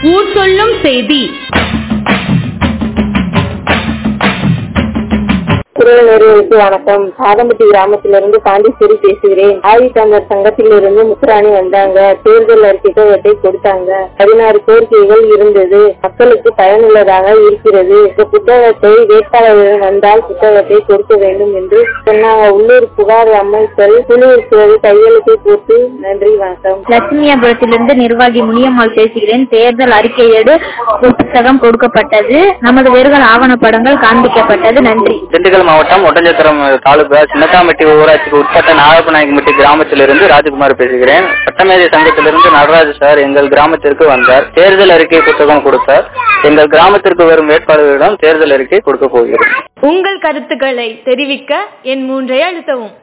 ஊர் சொல்லும் செய்தி திருநெல்வேலிக்கு வணக்கம் ஆதம்பட்டி கிராமத்திலிருந்து பாண்டிச்சேரி பேசுகிறேன் ஆதித்தமிழர் சங்கத்திலிருந்து முத்துராணி வந்தாங்க தேர்தல் அறிக்கைகளை கொடுத்தாங்க பதினாறு கோரிக்கைகள் இருந்தது மக்களுக்கு பயனுள்ளதாக இருக்கிறது இந்த புத்தகத்தை வேட்பாளர்கள் வந்தால் புத்தகத்தை கொடுக்க வேண்டும் என்று சொன்னாங்க உள்ளூர் புகார் அமைத்தல் குழு இருக்கிறது கையெழுத்தை போட்டு நன்றி வணக்கம் லட்சுமியாபுரத்திலிருந்து நிர்வாகி முனியம்மாள் பேசுகிறேன் தேர்தல் அறிக்கையோடு ஒரு புத்தகம் கொடுக்கப்பட்டது நமது வேர்கள் ஆவணப்படங்கள் காண்பிக்கப்பட்டது நன்றி திண்டுக்கல் மாவட்டம் ஒட்டஞ்சத்திரம் தாலுகா சின்னத்தாம்பட்டி ஊராட்சிக்கு உட்பட்ட நாகப்பநாயக்கம்பட்டி கிராமத்திலிருந்து ராஜ்குமார் பேசுகிறேன் சட்டமேதை சங்கத்திலிருந்து நடராஜ் சார் எங்கள் கிராமத்திற்கு வந்தார் தேர்தல் அறிக்கை புத்தகம் கொடுத்தார் எங்கள் கிராமத்திற்கு வரும் வேட்பாளர்களிடம் தேர்தல் அறிக்கை கொடுக்க போகிறோம் உங்கள் கருத்துக்களை தெரிவிக்க என் மூன்றை அழுத்தவும்